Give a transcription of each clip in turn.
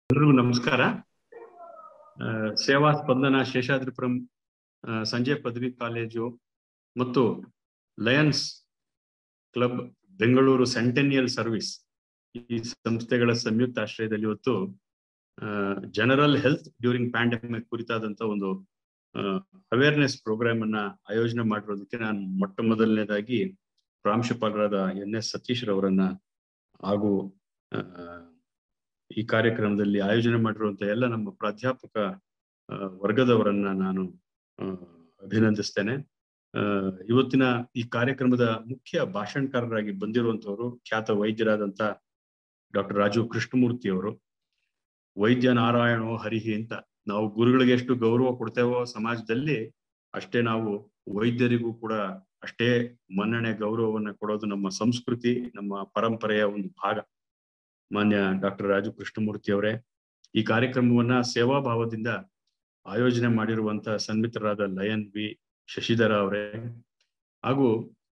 ಎಲ್ರಿಗೂ ನಮಸ್ಕಾರ ಆ, ಸೇವಾ ಸ್ಪಂದನ ಶೇಷಾದ್ರಿಪುರಂ ಆ, ಸಂಜಯ್ ಪದವಿ ಕಾಲೇಜು ಮತ್ತು lions club Bengaluru centennial service ಈ ಸಂಸ್ಥೆಗಳ ಸಂಯುಕ್ತ ಆಶ್ರಯದಲ್ಲಿ ಇವತ್ತು ಜನರಲ್ ಹೆಲ್ತ್ ಡ್ಯೂರಿಂಗ್ ಪ್ಯಾಂಡಮಿಕ್ ಕುರಿತಾದಂತ ಒಂದು ಅವೇರ್ನೆಸ್ ಪ್ರೋಗ್ರಾಮ್ ಅನ್ನ ಆಯೋಜನೆ ಮಾಡಿರೋದಕ್ಕೆ ನಾನು ಮೊಟ್ಟ ಮೊದಲನೇದಾಗಿ ಪ್ರಾಂಶುಪಾಲರಾದ ಎನ್ ಎಸ್ ಸತೀಶ್ ರವರನ್ನ ಹಾಗೂ ಆ, ಈ ಕಾರ್ಯಕ್ರಮದಲ್ಲಿ ಆಯೋಜನೆ ಮಾಡಿರುವಂತ ಎಲ್ಲ ನಮ್ಮ ಪ್ರಾಧ್ಯಾಪಕ ಆ, ವರ್ಗದವರನ್ನ ನಾನು ಆ, ಅಭಿನಂದಿಸ್ತೇನೆ ಆ, ಇವತ್ತಿನ ಈ ಕಾರ್ಯಕ್ರಮದ ಮುಖ್ಯ ಭಾಷಣಕಾರರಾಗಿ ಬಂದಿರುವಂತವರು ಖ್ಯಾತ ವೈದ್ಯರಾದಂತ ಡಾಕ್ಟರ್ ರಾಜು ಕೃಷ್ಣಮೂರ್ತಿ ಅವರು ವೈದ್ಯ ನಾರಾಯಣೋ ಹರಿಹಿ ಅಂತ ನಾವು ಗುರುಗಳಿಗೆ ಎಷ್ಟು ಗೌರವ ಕೊಡ್ತೇವೋ ಸಮಾಜದಲ್ಲಿ ಅಷ್ಟೇ ನಾವು ವೈದ್ಯರಿಗೂ ಕೂಡ ಅಷ್ಟೇ ಮನ್ನಣೆ ಗೌರವವನ್ನ ಕೊಡೋದು ನಮ್ಮ ಸಂಸ್ಕೃತಿ ನಮ್ಮ ಪರಂಪರೆಯ ಒಂದು ಭಾಗ ಮಾನ್ಯ ಡಾಕ್ಟರ್ ರಾಜು ಕೃಷ್ಣಮೂರ್ತಿ ಅವರೇ ಈ ಕಾರ್ಯಕ್ರಮವನ್ನ ಸೇವಾ ಭಾವದಿಂದ ಆಯೋಜನೆ ಮಾಡಿರುವಂತ ಸನ್ಮಿತ್ರರಾದ ಲಯನ್ ವಿ ಶಶಿಧರ ಅವರೇ ಹಾಗೂ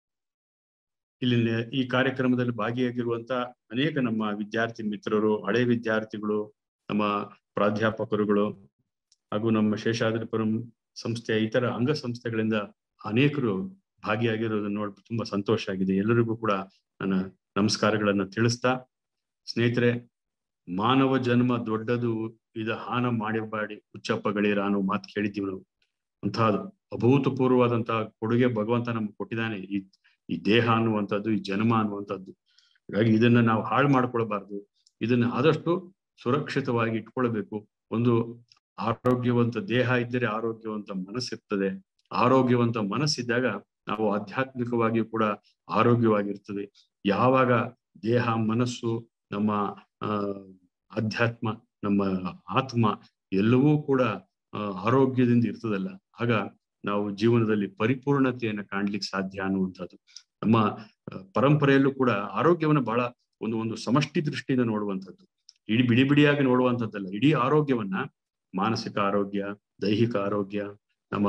ಇಲ್ಲಿ ಈ ಕಾರ್ಯಕ್ರಮದಲ್ಲಿ ಭಾಗಿಯಾಗಿರುವಂತ ಅನೇಕ ನಮ್ಮ ವಿದ್ಯಾರ್ಥಿ ಮಿತ್ರರು ಹಳೆ ವಿದ್ಯಾರ್ಥಿಗಳು ನಮ್ಮ ಪ್ರಾಧ್ಯಾಪಕರುಗಳು ಹಾಗೂ ನಮ್ಮ ಶೇಷಾದ್ರಿಪುರಂ ಸಂಸ್ಥೆಯ ಇತರ ಅಂಗಸಂಸ್ಥೆಗಳಿಂದ ಅನೇಕರು ಭಾಗಿಯಾಗಿರೋದನ್ನ ನೋಡಿ ತುಂಬಾ ಸಂತೋಷ ಆಗಿದೆ ಎಲ್ಲರಿಗೂ ಕೂಡ ನನ್ನ ನಮಸ್ಕಾರಗಳನ್ನ ತಿಳಿಸ್ತಾ ಸ್ನೇಹಿತರೆ ಮಾನವ ಜನ್ಮ ದೊಡ್ಡದು ಇದ ಹಾನ ಮಾಡಿಬಾಡಿ ಹುಚ್ಚಪ್ಪಗಳಿರ ಅನ್ನೋ ಮಾತು ಕೇಳಿದ್ದೀವಿ ನಾವು ಅಂತಹ ಅಭೂತಪೂರ್ವವಾದಂತಹ ಕೊಡುಗೆ ಭಗವಂತ ನಮ್ಗೆ ಕೊಟ್ಟಿದ್ದಾನೆ ಈ ಈ ದೇಹ ಅನ್ನುವಂಥದ್ದು ಈ ಜನ್ಮ ಅನ್ನುವಂಥದ್ದು ಹಾಗಾಗಿ ಇದನ್ನ ನಾವು ಹಾಳು ಮಾಡ್ಕೊಳ್ಬಾರ್ದು ಇದನ್ನ ಆದಷ್ಟು ಸುರಕ್ಷಿತವಾಗಿ ಇಟ್ಕೊಳ್ಬೇಕು ಒಂದು ಆರೋಗ್ಯವಂತ ದೇಹ ಇದ್ದರೆ ಆರೋಗ್ಯವಂತ ಮನಸ್ಸಿರ್ತದೆ ಆರೋಗ್ಯವಂತ ಮನಸ್ಸಿದ್ದಾಗ ನಾವು ಆಧ್ಯಾತ್ಮಿಕವಾಗಿಯೂ ಕೂಡ ಆರೋಗ್ಯವಾಗಿರ್ತದೆ ಯಾವಾಗ ದೇಹ ಮನಸ್ಸು ನಮ್ಮ ಆ ಆಧ್ಯಾತ್ಮ ನಮ್ಮ ಆತ್ಮ ಎಲ್ಲವೂ ಕೂಡ ಆರೋಗ್ಯದಿಂದ ಇರ್ತದಲ್ಲ ಆಗ ನಾವು ಜೀವನದಲ್ಲಿ ಪರಿಪೂರ್ಣತೆಯನ್ನು ಕಾಣ್ಲಿಕ್ಕೆ ಸಾಧ್ಯ ಅನ್ನುವಂಥದ್ದು ನಮ್ಮ ಪರಂಪರೆಯಲ್ಲೂ ಕೂಡ ಆರೋಗ್ಯವನ್ನ ಬಹಳ ಒಂದು ಒಂದು ಸಮಷ್ಟಿ ದೃಷ್ಟಿಯಿಂದ ನೋಡುವಂಥದ್ದು ಇಡೀ ಬಿಡಿ ಬಿಡಿಯಾಗಿ ನೋಡುವಂಥದ್ದಲ್ಲ ಇಡೀ ಆರೋಗ್ಯವನ್ನ ಮಾನಸಿಕ ಆರೋಗ್ಯ ದೈಹಿಕ ಆರೋಗ್ಯ ನಮ್ಮ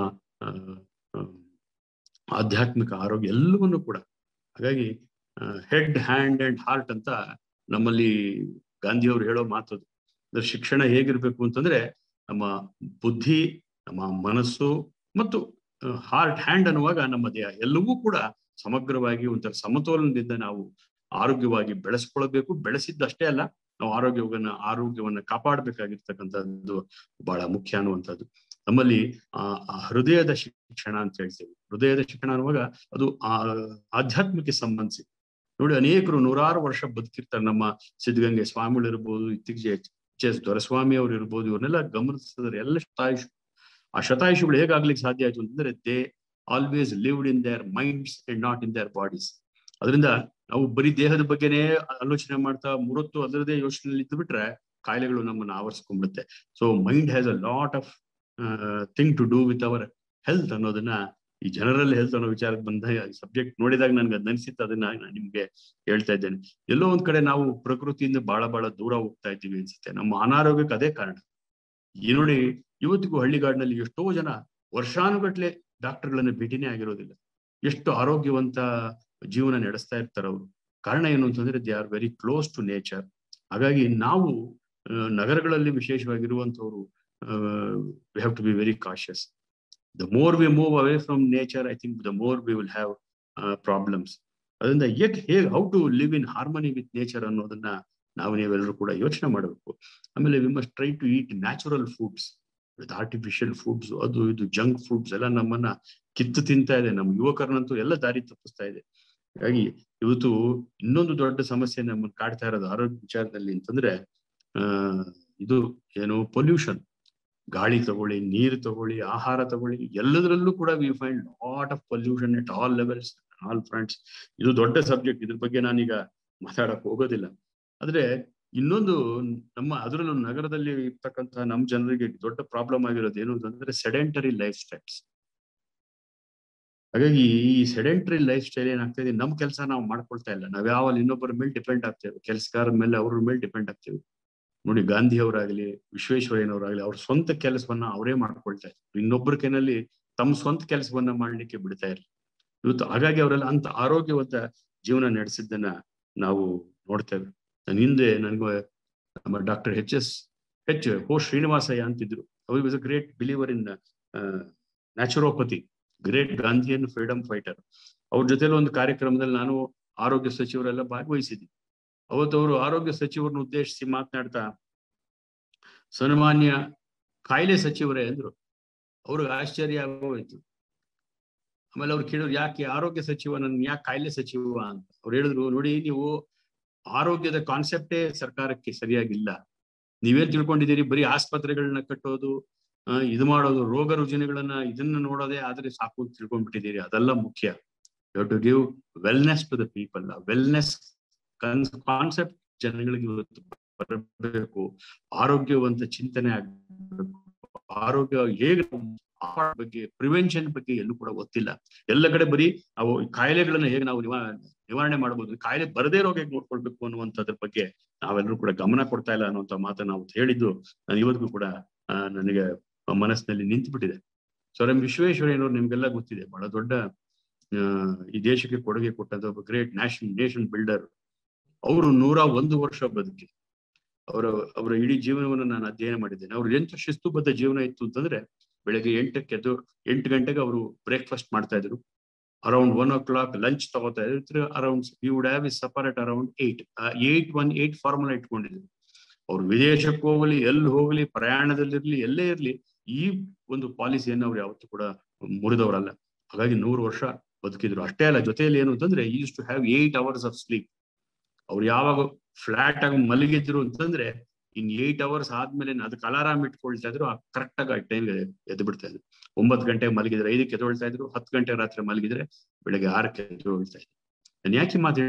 ಆಧ್ಯಾತ್ಮಿಕ ಆರೋಗ್ಯ ಎಲ್ಲವನ್ನು ಕೂಡ ಹಾಗಾಗಿ ಹೆಡ್ ಹ್ಯಾಂಡ್ ಅಂಡ್ ಹಾರ್ಟ್ ಅಂತ ನಮ್ಮಲ್ಲಿ ಗಾಂಧಿಯವರು ಹೇಳೋ ಮಾತದು ಅಂದ್ರೆ ಶಿಕ್ಷಣ ಹೇಗಿರ್ಬೇಕು ಅಂತಂದ್ರೆ ನಮ್ಮ ಬುದ್ಧಿ ನಮ್ಮ ಮನಸ್ಸು ಮತ್ತು ಹಾರ್ಟ್ ಹ್ಯಾಂಡ್ ಅನ್ನುವಾಗ ನಮ್ಮ ದೇಹ ಎಲ್ಲವೂ ಕೂಡ ಸಮಗ್ರವಾಗಿ ಒಂಥರ ಸಮತೋಲನದಿಂದ ನಾವು ಆರೋಗ್ಯವಾಗಿ ಬೆಳೆಸ್ಕೊಳ್ಬೇಕು ಬೆಳೆಸಿದ್ದಷ್ಟೇ ಅಲ್ಲ ನಾವು ಆರೋಗ್ಯವನ್ನ ಆರೋಗ್ಯವನ್ನ ಕಾಪಾಡಬೇಕಾಗಿರ್ತಕ್ಕಂಥದ್ದು ಬಹಳ ಮುಖ್ಯ ಅನ್ನುವಂಥದ್ದು ನಮ್ಮಲ್ಲಿ ಆ ಹೃದಯದ ಶಿಕ್ಷಣ ಅಂತ ಹೇಳ್ತೇವೆ ಹೃದಯದ ಶಿಕ್ಷಣ ಅನ್ನುವಾಗ ಅದು ಆ ಆಧ್ಯಾತ್ಮಕ್ಕೆ ಸಂಬಂಧಿಸಿ ನೋಡಿ ಅನೇಕರು ನೂರಾರು ವರ್ಷ ಬದುಕಿರ್ತಾರೆ ನಮ್ಮ ಸಿದ್ಧಗಂಗೆ ಸ್ವಾಮಿಗಳು ಇರ್ಬೋದು ಇತ್ತೀಚೆಗೆ ಎಚ್ ಎಸ್ ದೊರೆಸ್ವಾಮಿ ಅವ್ರು ಇರ್ಬೋದು ಇವ್ರನ್ನೆಲ್ಲ ಗಮನಿಸಿದ್ರೆ ಎಲ್ಲ ಶತಾಯುಷು ಆ ಶತಾಯುಷುಗಳು ಹೇಗಾಗ್ಲಿಕ್ಕೆ ಸಾಧ್ಯ ಆಯ್ತು ಅಂತಂದ್ರೆ they always lived in their minds and not in their bodies ಅದರಿಂದ ನಾವು ಬರೀ ದೇಹದ ಬಗ್ಗೆನೇ ಆಲೋಚನೆ ಮಾಡ್ತಾ ಮೂರೊತ್ತು ಅದರದೇ ಯೋಚನೆಯಲ್ಲಿ ಇದ್ದು ಬಿಟ್ರೆ ಕಾಯಿಲೆಗಳು ನಮ್ಮನ್ನು ಆವರಿಸ್ಕೊಂಡ್ಬಿಡುತ್ತೆ so mind has a lot of thing to do with our health ಅನ್ನೋದನ್ನ ಈ ಜನರಲ್ ಹೆಲ್ತ್ ಅನ್ನೋ ವಿಚಾರಕ್ಕೆ ಬಂದಾಗ ಸಬ್ಜೆಕ್ಟ್ ನೋಡಿದಾಗ ನನ್ಗೆ ಅದ್ ಅನಿಸಿತ್ತು ಅದನ್ನ ನಾನು ನಿಮ್ಗೆ ಹೇಳ್ತಾ ಇದ್ದೇನೆ ಎಲ್ಲೋ ಒಂದ್ ಕಡೆ ನಾವು ಪ್ರಕೃತಿಯಿಂದ ಬಹಳ ಬಹಳ ದೂರ ಹೋಗ್ತಾ ಇದ್ದೀವಿ ಅನ್ಸುತ್ತೆ ನಮ್ಮ ಅನಾರೋಗ್ಯಕ್ಕೆ ಅದೇ ಕಾರಣ ಈ ನೋಡಿ ಇವತ್ತಿಗೂ ಹಳ್ಳಿಗಾಡಿನಲ್ಲಿ ಎಷ್ಟೋ ಜನ ವರ್ಷಾನುಗಟ್ಲೆ ಡಾಕ್ಟರ್ಗಳನ್ನ ಭೇಟಿನೇ ಆಗಿರೋದಿಲ್ಲ ಎಷ್ಟು ಆರೋಗ್ಯವಂತ ಜೀವನ ನಡೆಸ್ತಾ ಇರ್ತಾರೆ ಅವರು ಕಾರಣ ಏನು ಅಂತಂದ್ರೆ they are very close to nature ಹಾಗಾಗಿ ನಾವು ನಗರಗಳಲ್ಲಿ ವಿಶೇಷವಾಗಿರುವಂತವ್ರು we have to be very cautious the more we move away from nature I think the more we will have problems ಅದರಿಂದ ಏಕ್ ಹೇಗೆ how to live in harmony with nature ಅನ್ನೋದನ್ನ ನಾವು ನೀವೆಲ್ಲರೂ ಕೂಡ ಯೋಚನೆ ಮಾಡಬೇಕು ಆಮೇಲೆ we must try to eat natural foods with artificial foods ಅದು ಇದು ಜಂಕ್ ಫುಡ್ಸ್ ಎಲ್ಲ ನಮ್ಮನ್ನ ಕಿತ್ತು ತಿಂತಾ ಇದೆ ನಮ್ಮ ಯುವಕರನ್ನಂತೂ ಎಲ್ಲ ದಾರಿ ತಪ್ಪಿಸ್ತಾ ಇದೆ ಹಾಗಾಗಿ ಇವತ್ತು ಇನ್ನೊಂದು ದೊಡ್ಡ ಸಮಸ್ಯೆ ನಮ್ಮನ್ನು ಕಾಡ್ತಾ ಇರೋದು ಆರೋಗ್ಯ ವಿಚಾರದಲ್ಲಿ ಅಂತಂದ್ರೆ ಆ ಇದು ಏನು ಪೊಲ್ಯೂಷನ್ ಗಾಳಿ ತಗೊಳ್ಳಿ ನೀರು ತಗೊಳ್ಳಿ ಆಹಾರ ತಗೊಳ್ಳಿ ಎಲ್ಲದರಲ್ಲೂ ಕೂಡ we find lot of pollution at all levels all fronts ಇದು ದೊಡ್ಡ ಸಬ್ಜೆಕ್ಟ್ ಇದ್ರ ಬಗ್ಗೆ ನಾನೀಗ ಮಾತಾಡಕ್ ಹೋಗೋದಿಲ್ಲ ಆದ್ರೆ ಇನ್ನೊಂದು ನಮ್ಮ ಅದರಲ್ಲೂ ನಗರದಲ್ಲಿ ಇರ್ತಕ್ಕಂಥ ನಮ್ಮ ಜನರಿಗೆ ದೊಡ್ಡ ಪ್ರಾಬ್ಲಮ್ ಆಗಿರೋದು ಏನು ಅಂತಂದ್ರೆ ಸೆಡೆಂಟರಿ ಲೈಫ್ ಸ್ಟೈಲ್ಸ್ ಹಾಗಾಗಿ ಈ ಸೆಡೆಂಟರಿ ಲೈಫ್ ಸ್ಟೈಲ್ ಏನಾಗ್ತದೆ ನಮ್ಮ ಕೆಲಸ ನಾವು ಮಾಡ್ಕೊಳ್ತಾ ಇಲ್ಲ ನಾವ್ ಯಾವಾಗ ಇನ್ನೊಬ್ಬರ ಮೇಲೆ ಡಿಪೆಂಡ್ ಆಗ್ತೇವೆ ಕೆಲಸಗಾರ ಮೇಲೆ ಅವ್ರ ಮೇಲೆ ಡಿಪೆಂಡ್ ಆಗ್ತೇವೆ ನೋಡಿ ಗಾಂಧಿ ಅವರಾಗ್ಲಿ ವಿಶ್ವೇಶ್ವರಯ್ಯನವರಾಗ್ಲಿ ಅವ್ರ ಸ್ವಂತ ಕೆಲಸವನ್ನ ಅವರೇ ಮಾಡ್ಕೊಳ್ತಾ ಇದ್ರು ಇನ್ನೊಬ್ಬರ ಕೈನಲ್ಲಿ ತಮ್ಮ ಸ್ವಂತ ಕೆಲಸವನ್ನ ಮಾಡ್ಲಿಕ್ಕೆ ಬಿಡ್ತಾ ಇರಲಿ ಇವತ್ತು ಹಾಗಾಗಿ ಅವರೆಲ್ಲ ಅಂತ ಆರೋಗ್ಯವಂತ ಜೀವನ ನಡೆಸಿದ್ದನ್ನ ನಾವು ನೋಡ್ತೇವೆ ನಾನು ಹಿಂದೆ ನನ್ಗೆ ನಮ್ಮ ಡಾಕ್ಟರ್ ಎಚ್ ಎಸ್ ಹೆಚ್ ಹೋ ಶ್ರೀನಿವಾಸಯ್ಯ ಅಂತಿದ್ರು ಅವ್ರು was a great believer in naturopathy great Gandhian freedom fighter ಅವ್ರ ಜೊತೆಲಿ ಒಂದು ಕಾರ್ಯಕ್ರಮದಲ್ಲಿ ನಾನು ಆರೋಗ್ಯ ಸಚಿವರೆಲ್ಲ ಭಾಗವಹಿಸಿದ್ವಿ ಅವತ್ತು ಅವರು ಆರೋಗ್ಯ ಸಚಿವರನ್ನ ಉದ್ದೇಶಿಸಿ ಮಾತನಾಡ್ತಾ ಸನ್ಮಾನ್ಯ ಕಾಯಿಲೆ ಸಚಿವರೇ ಅಂದ್ರು ಅವ್ರಿಗೆ ಆಶ್ಚರ್ಯ ಆಗೋಯ್ತು ಆಮೇಲೆ ಅವ್ರು ಕೇಳಿದ್ರು ಯಾಕೆ ಆರೋಗ್ಯ ಸಚಿವ ನನ್ ಯಾಕೆ ಕಾಯಿಲೆ ಸಚಿವ ಅಂತ ಅವ್ರು ಹೇಳಿದ್ರು ನೋಡಿ ನೀವು ಆರೋಗ್ಯದ ಕಾನ್ಸೆಪ್ಟೇ ಸರ್ಕಾರಕ್ಕೆ ಸರಿಯಾಗಿಲ್ಲ ನೀವೇನ್ ತಿಳ್ಕೊಂಡಿದ್ದೀರಿ ಬರೀ ಆಸ್ಪತ್ರೆಗಳನ್ನ ಕಟ್ಟೋದು ಇದು ಮಾಡೋದು ರೋಗ ರುಜಿನಗಳನ್ನ ಇದನ್ನ ನೋಡೋದೇ ಆದ್ರೆ ಸಾಕು ಅಂತ ತಿಳ್ಕೊಂಡ್ಬಿಟ್ಟಿದ್ದೀರಿ ಅದೆಲ್ಲ ಮುಖ್ಯ you to give wellness to the people wellness concept ಜನಗಳಿಗೆ ಇವತ್ತು ಬರಬೇಕು ಆರೋಗ್ಯವಂತ ಚಿಂತನೆ ಆಗ್ಬೇಕು ಆರೋಗ್ಯ ಹೇಗೆ ಬಗ್ಗೆ ಪ್ರಿವೆನ್ಷನ್ ಬಗ್ಗೆ ಎಲ್ಲೂ ಕೂಡ ಗೊತ್ತಿಲ್ಲ ಎಲ್ಲ ಕಡೆ ಬರೀ ಅವು ಕಾಯಿಲೆಗಳನ್ನ ಹೇಗೆ ನಾವು ನಿವಾ ನಿವಾರಣೆ ಮಾಡಬಹುದು ಕಾಯಿಲೆ ಬರದೇ ಇರೋ ಹೇಗೆ ನೋಡ್ಕೊಳ್ಬೇಕು ಅನ್ನುವಂಥದ್ರ ಬಗ್ಗೆ ನಾವೆಲ್ಲರೂ ಕೂಡ ಗಮನ ಕೊಡ್ತಾ ಇಲ್ಲ ಅನ್ನುವಂಥ ಮಾತನ್ನ ನಾವು ಹೇಳಿದ್ದು ನಾನು ಇವತ್ತಿಗೂ ಕೂಡ ನನಗೆ ಮನಸ್ಸಿನಲ್ಲಿ ನಿಂತು ಬಿಟ್ಟಿದೆ ಸೊ ಎಂ ವಿಶ್ವೇಶ್ವರಯ್ಯನವ್ರು ನಿಮ್ಗೆಲ್ಲ ಗೊತ್ತಿದೆ ಬಹಳ ದೊಡ್ಡ ಈ ದೇಶಕ್ಕೆ ಕೊಡುಗೆ ಕೊಟ್ಟಂತ ಒಬ್ಬ ಗ್ರೇಟ್ ನ್ಯಾಷನ್ ನೇಷನ್ ಬಿಲ್ಡರ್ ಅವರು ನೂರ ಒಂದು ವರ್ಷ ಬದುಕಿ ಅವರ ಅವರ ಇಡೀ ಜೀವನವನ್ನು ನಾನು ಅಧ್ಯಯನ ಮಾಡಿದ್ದೇನೆ ಅವ್ರು ಎಂತ ಶಿಸ್ತುಬದ್ಧ ಜೀವನ ಇತ್ತು ಅಂತಂದ್ರೆ ಬೆಳಗ್ಗೆ ಎಂಟಕ್ಕೆ ಎದ್ದು ಎಂಟು ಗಂಟೆಗೆ ಅವರು ಬ್ರೇಕ್ಫಾಸ್ಟ್ ಮಾಡ್ತಾ ಇದ್ರು around one o'clock lunch ತಗೋತಾ ಇದ್ರು around you would have is separate around eight eight one eight formula ಇಟ್ಕೊಂಡಿದ್ರು ಅವ್ರು ವಿದೇಶಕ್ಕೆ ಹೋಗ್ಲಿ ಎಲ್ಲಿ ಹೋಗ್ಲಿ ಪ್ರಯಾಣದಲ್ಲಿರ್ಲಿ ಎಲ್ಲೇ ಇರ್ಲಿ ಈ ಒಂದು ಪಾಲಿಸಿಯನ್ನು ಅವ್ರು ಯಾವತ್ತೂ ಕೂಡ ಮುರಿದವರಲ್ಲ ಹಾಗಾಗಿ ನೂರು ವರ್ಷ ಬದುಕಿದ್ರು ಅಷ್ಟೇ ಅಲ್ಲ ಜೊತೆಯಲ್ಲಿ ಏನು ಅಂತಂದ್ರೆ used to have eight hours of sleep ಅವ್ರು ಯಾವಾಗ ಫ್ಲಾಟ್ ಆಗಿ ಮಲಗಿದ್ರು ಅಂತಂದ್ರೆ ಇನ್ ಏಟ್ ಅವರ್ಸ್ ಆದ್ಮೇಲೆ ಅದಕ್ಕೆ ಅಲಾರಾಮ್ ಇಟ್ಕೊಳ್ತಾ ಇದ್ರು ಆ ಕರೆಕ್ಟ್ ಆಗಿ ಆ ಟೈಮ್ಗೆ ಎದ್ದು ಬಿಡ್ತಾ ಇದ್ರು ಒಂಬತ್ತು ಗಂಟೆಗೆ ಮಲಗಿದ್ರೆ ಐದಕ್ಕೆ ಎದ್ದೊಳ್ತಾ ಇದ್ರು ಹತ್ತು ಗಂಟೆ ರಾತ್ರಿ ಮಲಗಿದ್ರೆ ಬೆಳಗ್ಗೆ ಆರಕ್ಕೆ ಎದ್ದೊಳ್ತಾ ಇದ್ರು ನಾನು ಯಾಕೆ ಮಾತು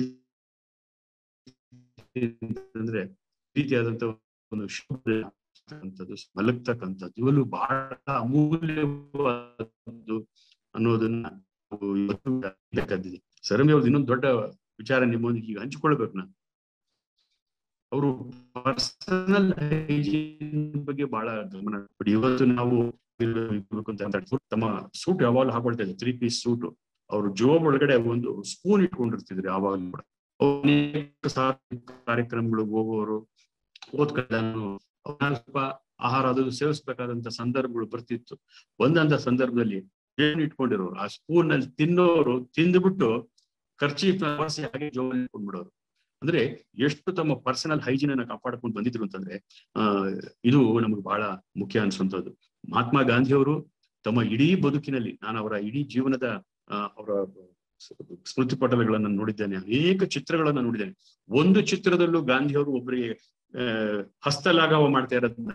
ಅಂದ್ರೆ ರೀತಿಯಾದಂತ ಒಂದು ಶುಭ್ರತಕ್ಕಂಥದ್ದು ಮಲಗ್ತಕ್ಕಂಥದ್ದು ಇವೆಲ್ಲೂ ಬಹಳ ಅಮೂಲ್ಯವಾದದ್ದು ಅನ್ನೋದನ್ನ ನಾವು ಇವತ್ತು ಬೇಕಾದಿದೆ ಸರಮಿ ಅವ್ರದ್ದು ಇನ್ನೊಂದು ದೊಡ್ಡ ವಿಚಾರ ನಿಮ್ಮೊಂದಿಗೆ ಈಗ ಹಂಚಿಕೊಳ್ಬೇಕು ನಾನು ಅವರು ಪರ್ಸನಲ್ ಹೈಜೀನ್ ಬಗ್ಗೆ ಬಹಳ ಗಮನ ಕೊಡಿ ಇವತ್ತು ನಾವು ತಮ್ಮ ಸೂಟ್ ಯಾವಾಗಲೂ ಹಾಕೊಳ್ತಾ ಇದ್ರು ತ್ರೀ ಪೀಸ್ ಸೂಟ್ ಅವ್ರು ಜೋಬ್ ಒಳಗಡೆ ಒಂದು ಸ್ಪೂನ್ ಇಟ್ಕೊಂಡಿರ್ತಿದ್ರು ಯಾವಾಗಲೂ ಕೂಡ ಅನೇಕ ಕಾರ್ಯಕ್ರಮಗಳಿಗೆ ಹೋಗೋರು ಓದ್ಕೊಂಡು ಸ್ವಲ್ಪ ಆಹಾರ ಅದು ಸೇವಿಸ್ಬೇಕಾದಂತ ಸಂದರ್ಭಗಳು ಬರ್ತಿತ್ತು ಒಂದಂತ ಸಂದರ್ಭದಲ್ಲಿ ಏನ್ ಇಟ್ಕೊಂಡಿರೋರು ಆ ಸ್ಪೂನ್ ನಲ್ಲಿ ತಿನ್ನೋರು ತಿಂದ್ಬಿಟ್ಟು ಖರ್ಚಿ ಹಾಗೆ ಜೋಬಲ್ಲಿ ಇಟ್ಕೊಂಡ್ಬಿಡೋರು ಅಂದ್ರೆ ಎಷ್ಟು ತಮ್ಮ ಪರ್ಸನಲ್ ಹೈಜೀನ್ ಅನ್ನ ಕಾಪಾಡ್ಕೊಂಡು ಬಂದಿದ್ರು ಅಂತಂದ್ರೆ ಆ ಇದು ನಮಗೆ ಬಹಳ ಮುಖ್ಯ ಅನ್ಸುವಂಥದ್ದು ಮಹಾತ್ಮ ಗಾಂಧಿ ಅವರು ತಮ್ಮ ಇಡೀ ಬದುಕಿನಲ್ಲಿ ನಾನು ಅವರ ಇಡೀ ಜೀವನದ ಅವರ ಸ್ಮೃತಿ ಪಟಲಗಳನ್ನ ನೋಡಿದ್ದೇನೆ ಅನೇಕ ಚಿತ್ರಗಳನ್ನ ನೋಡಿದ್ದೇನೆ ಒಂದು ಚಿತ್ರದಲ್ಲೂ ಗಾಂಧಿ ಅವರು ಒಬ್ಬರಿಗೆ ಹಸ್ತಲಾಘವ ಮಾಡ್ತಾ ಇರೋದನ್ನ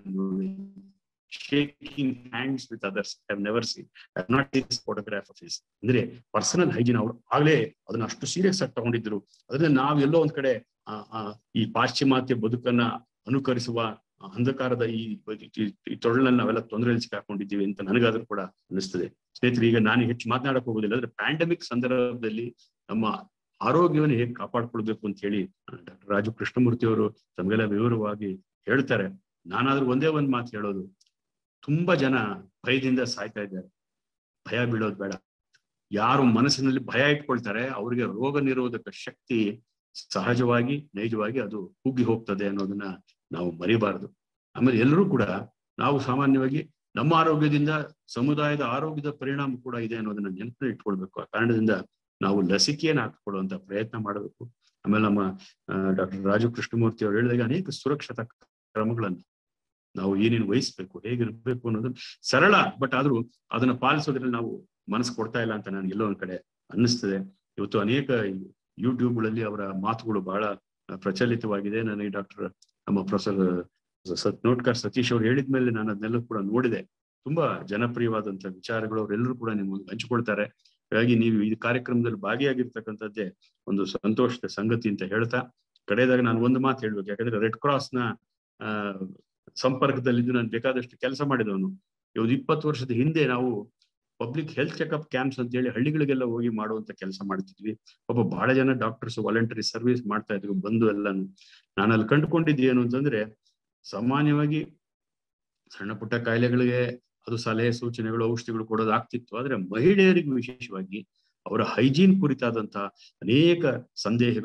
shaking hands with others have never seen not this photograph of his ಅಂದ್ರೆ ಪರ್ಸನಲ್ ಹೈಜೀನ್ ಅವರು ಆಗ್ಲೇ ಅದನ್ನ ಅಷ್ಟು ಸೀರಿಯಸ್ ಆಗಿ ತಗೊಂಡಿದ್ರು ಅದನ್ನ ನಾವ್ ಎಲ್ಲೋ ಒಂದ್ ಕಡೆ ಈ ಪಾಶ್ಚಿಮಾತ್ಯ ಬದುಕನ್ನ ಅನುಕರಿಸುವ ಅಂಧಕಾರದ ಈ ಈ ತೊಡಲನ್ನ ನಾವೆಲ್ಲ ತೊಂದರೆಯಲ್ಲಿ ಸಿಕ್ಕಾಕೊಂಡಿದ್ದೀವಿ ಅಂತ ನನಗಾದ್ರೂ ಕೂಡ ಅನಿಸ್ತದೆ ಸ್ನೇಹಿತರೆ ಈಗ ನಾನು ಹೆಚ್ಚು ಮಾತನಾಡಕ್ ಹೋಗೋದಿಲ್ಲ ಅಂದ್ರೆ ಪ್ಯಾಂಡಮಿಕ್ ಸಂದರ್ಭದಲ್ಲಿ ನಮ್ಮ ಆರೋಗ್ಯವನ್ನು ಹೇಗೆ ಕಾಪಾಡ್ಕೊಳ್ಬೇಕು ಅಂತ ಹೇಳಿ ಡಾಕ್ಟರ್ ರಾಜು ಕೃಷ್ಣಮೂರ್ತಿ ಅವರು ತಮಗೆಲ್ಲ ವಿವರವಾಗಿ ಹೇಳ್ತಾರೆ ನಾನಾದ್ರೂ ಒಂದೇ ಒಂದ್ ಮಾತು ಹೇಳೋದು ತುಂಬಾ ಜನ ಭಯದಿಂದ ಸಾಯ್ತಾ ಇದ್ದಾರೆ ಭಯ ಬೀಳೋದು ಬೇಡ ಯಾರು ಮನಸ್ಸಿನಲ್ಲಿ ಭಯ ಇಟ್ಕೊಳ್ತಾರೆ ಅವರಿಗೆ ರೋಗ ನಿರೋಧಕ ಶಕ್ತಿ ಸಹಜವಾಗಿ ನೈಜವಾಗಿ ಅದು ಕುಗ್ಗಿ ಹೋಗ್ತದೆ ಅನ್ನೋದನ್ನ ನಾವು ಮರಿಬಾರದು ಆಮೇಲೆ ಎಲ್ಲರೂ ಕೂಡ ನಾವು ಸಾಮಾನ್ಯವಾಗಿ ನಮ್ಮ ಆರೋಗ್ಯದಿಂದ ಸಮುದಾಯದ ಆರೋಗ್ಯದ ಪರಿಣಾಮ ಕೂಡ ಇದೆ ಅನ್ನೋದನ್ನ ನೆನಪಿನ ಇಟ್ಕೊಳ್ಬೇಕು ಆ ಕಾರಣದಿಂದ ನಾವು ಲಸಿಕೆಯನ್ನು ಹಾಕಿಕೊಳ್ಳುವಂತ ಪ್ರಯತ್ನ ಮಾಡಬೇಕು ಆಮೇಲೆ ನಮ್ಮ ಡಾಕ್ಟರ್ ರಾಜು ಕೃಷ್ಣಮೂರ್ತಿ ಅವರು ಹೇಳಿದಾಗ ಅನೇಕ ಸುರಕ್ಷತಾ ಕ್ರಮಗಳನ್ನು ನಾವು ಏನೇನು ವಹಿಸ್ಬೇಕು ಹೇಗಿರ್ಬೇಕು ಅನ್ನೋದು ಸರಳ ಬಟ್ ಆದ್ರೂ ಅದನ್ನ ಪಾಲಿಸೋದ್ರಲ್ಲಿ ನಾವು ಮನಸ್ಸು ಕೊಡ್ತಾ ಇಲ್ಲ ಅಂತ ನನಗೆ ಎಲ್ಲೋ ಒಂದ್ ಕಡೆ ಅನ್ನಿಸ್ತದೆ ಇವತ್ತು ಅನೇಕ ಯೂಟ್ಯೂಬ್ಗಳಲ್ಲಿ ಅವರ ಮಾತುಗಳು ಬಹಳ ಪ್ರಚಲಿತವಾಗಿದೆ ನನಗೆ ಡಾಕ್ಟರ್ ನಮ್ಮ ಪ್ರೊಫೆಸರ್ ಸತ್ ನೋಟ್ಕರ್ ಸತೀಶ್ ಅವ್ರು ಹೇಳಿದ್ಮೇಲೆ ನಾನು ಅದನ್ನೆಲ್ಲ ಕೂಡ ನೋಡಿದೆ ತುಂಬಾ ಜನಪ್ರಿಯವಾದಂತ ವಿಚಾರಗಳು ಅವರೆಲ್ಲರೂ ಕೂಡ ನಿಮ್ಗೆ ಹಂಚಿಕೊಳ್ತಾರೆ ಹಾಗಾಗಿ ನೀವು ಈ ಕಾರ್ಯಕ್ರಮದಲ್ಲಿ ಭಾಗಿಯಾಗಿರ್ತಕ್ಕಂಥದ್ದೇ ಒಂದು ಸಂತೋಷದ ಸಂಗತಿ ಅಂತ ಹೇಳ್ತಾ ಕಡೆಯದಾಗ ನಾನು ಒಂದು ಮಾತು ಹೇಳ್ಬೇಕು ಯಾಕಂದ್ರೆ ರೆಡ್ ಕ್ರಾಸ್ ನ ಆ ಸಂಪರ್ಕದಲ್ಲಿದ್ದು ನಾನು ಬೇಕಾದಷ್ಟು ಕೆಲಸ ಮಾಡಿದವನು ಇವತ್ತು ಇಪ್ಪತ್ತು ವರ್ಷದ ಹಿಂದೆ ನಾವು ಪಬ್ಲಿಕ್ ಹೆಲ್ತ್ ಚೆಕ್ಅಪ್ ಕ್ಯಾಂಪ್ಸ್ ಅಂತ ಹೇಳಿ ಹಳ್ಳಿಗಳಿಗೆಲ್ಲ ಹೋಗಿ ಮಾಡುವಂತ ಕೆಲಸ ಮಾಡ್ತಿದ್ವಿ ಒಬ್ಬ ಬಹಳ ಜನ ಡಾಕ್ಟರ್ಸ್ ವಾಲಂಟರಿ ಸರ್ವಿಸ್ ಮಾಡ್ತಾ ಇದ್ರು ಬಂದು ಎಲ್ಲಾನು ನಾನು ಅಲ್ಲಿ ಕಂಡುಕೊಂಡಿದ್ದು ಏನು ಅಂತಂದ್ರೆ ಸಾಮಾನ್ಯವಾಗಿ ಸಣ್ಣ ಪುಟ್ಟ ಕಾಯಿಲೆಗಳಿಗೆ ಅದು ಸಲಹೆ ಸೂಚನೆಗಳು ಔಷಧಿಗಳು ಕೊಡೋದು ಆಗ್ತಿತ್ತು ಆದ್ರೆ ಮಹಿಳೆಯರಿಗೂ ವಿಶೇಷವಾಗಿ ಅವರ ಹೈಜೀನ್ ಕುರಿತಾದಂತಹ ಅನೇಕ ಸಂದೇಹಗಳು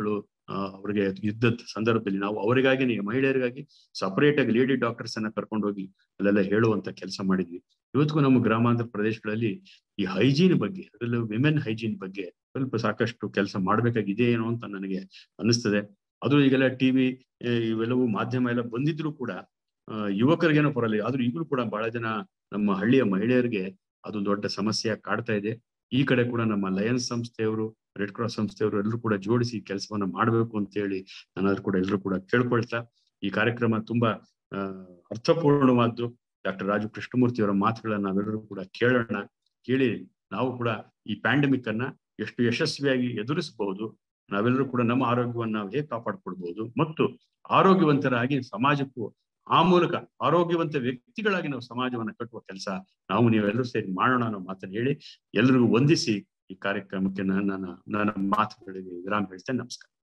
ಅವರಿಗೆ ಇದ್ದದ ಸಂದರ್ಭದಲ್ಲಿ ನಾವು ಅವರಿಗಾಗಿ ಮಹಿಳೆಯರಿಗಾಗಿ ಸಪರೇಟ್ ಆಗಿ ಲೇಡಿ ಡಾಕ್ಟರ್ಸ್ ಅನ್ನ ಕರ್ಕೊಂಡು ಹೋಗಿ ಅಲ್ಲೆಲ್ಲ ಹೇಳುವಂತ ಕೆಲಸ ಮಾಡಿದ್ವಿ ಇವತ್ತಿಗೂ ನಮ್ಮ ಗ್ರಾಮಾಂತರ ಪ್ರದೇಶಗಳಲ್ಲಿ ಈ ಹೈಜೀನ್ ಬಗ್ಗೆ ಅದರಲ್ಲೂ ವಿಮೆನ್ ಹೈಜೀನ್ ಬಗ್ಗೆ ಸ್ವಲ್ಪ ಸಾಕಷ್ಟು ಕೆಲಸ ಮಾಡ್ಬೇಕಾಗಿದೆ ಏನೋ ಅಂತ ನನಗೆ ಅನಿಸ್ತದೆ ಅದು ಈಗೆಲ್ಲ ಟಿವಿ ಇವೆಲ್ಲವೂ ಮಾಧ್ಯಮ ಎಲ್ಲ ಬಂದಿದ್ರು ಕೂಡ ಯುವಕರಿಗೇನೋ ಬರಲ್ಲ ಆದ್ರೂ ಈಗಲೂ ಕೂಡ ಬಹಳ ಜನ ನಮ್ಮ ಹಳ್ಳಿಯ ಮಹಿಳೆಯರಿಗೆ ಅದು ದೊಡ್ಡ ಸಮಸ್ಯೆ ಕಾಡ್ತಾ ಇದೆ ಈ ಕಡೆ ಕೂಡ ನಮ್ಮ ಲಯನ್ಸ್ ಸಂಸ್ಥೆಯವರು ರೆಡ್ ಕ್ರಾಸ್ ಸಂಸ್ಥೆಯವರು ಎಲ್ಲರೂ ಕೂಡ ಜೋಡಿಸಿ ಕೆಲಸವನ್ನ ಮಾಡಬೇಕು ಅಂತ ಹೇಳಿ ನಾನಾದ್ರೂ ಕೂಡ ಎಲ್ಲರೂ ಕೂಡ ಕೇಳ್ಕೊಳ್ತಾ ಈ ಕಾರ್ಯಕ್ರಮ ತುಂಬಾ ಅಹ್ ಅರ್ಥಪೂರ್ಣವಾದ್ದು ಡಾಕ್ಟರ್ ರಾಜು ಕೃಷ್ಣಮೂರ್ತಿ ಅವರ ಮಾತುಗಳನ್ನ ನಾವೆಲ್ಲರೂ ಕೂಡ ಕೇಳೋಣ ಕೇಳಿ ನಾವು ಕೂಡ ಈ ಪ್ಯಾಂಡಮಿಕ್ ಅನ್ನ ಎಷ್ಟು ಯಶಸ್ವಿಯಾಗಿ ಎದುರಿಸಬಹುದು ನಾವೆಲ್ಲರೂ ಕೂಡ ನಮ್ಮ ಆರೋಗ್ಯವನ್ನ ನಾವು ಹೇಗೆ ಕಾಪಾಡ್ಕೊಳ್ಬಹುದು ಮತ್ತು ಆರೋಗ್ಯವಂತರಾಗಿ ಸಮಾಜಕ್ಕೂ ಆ ಮೂಲಕ ಆರೋಗ್ಯವಂತ ವ್ಯಕ್ತಿಗಳಾಗಿ ನಾವು ಸಮಾಜವನ್ನ ಕಟ್ಟುವ ಕೆಲಸ ನಾವು ನೀವೆಲ್ಲರೂ ಸೇರಿ ಮಾಡೋಣ ಅನ್ನೋ ಮಾತನ್ನು ಹೇಳಿ ಎಲ್ರಿಗೂ ವಂದಿಸಿ ಈ ಕಾರ್ಯಕ್ರಮಕ್ಕೆ ನನ್ನ ನನ್ನ ಮಾತುಗಳಿಗೆ ವಿರಾಮ ಹೇಳ್ತೇನೆ ನಮಸ್ಕಾರ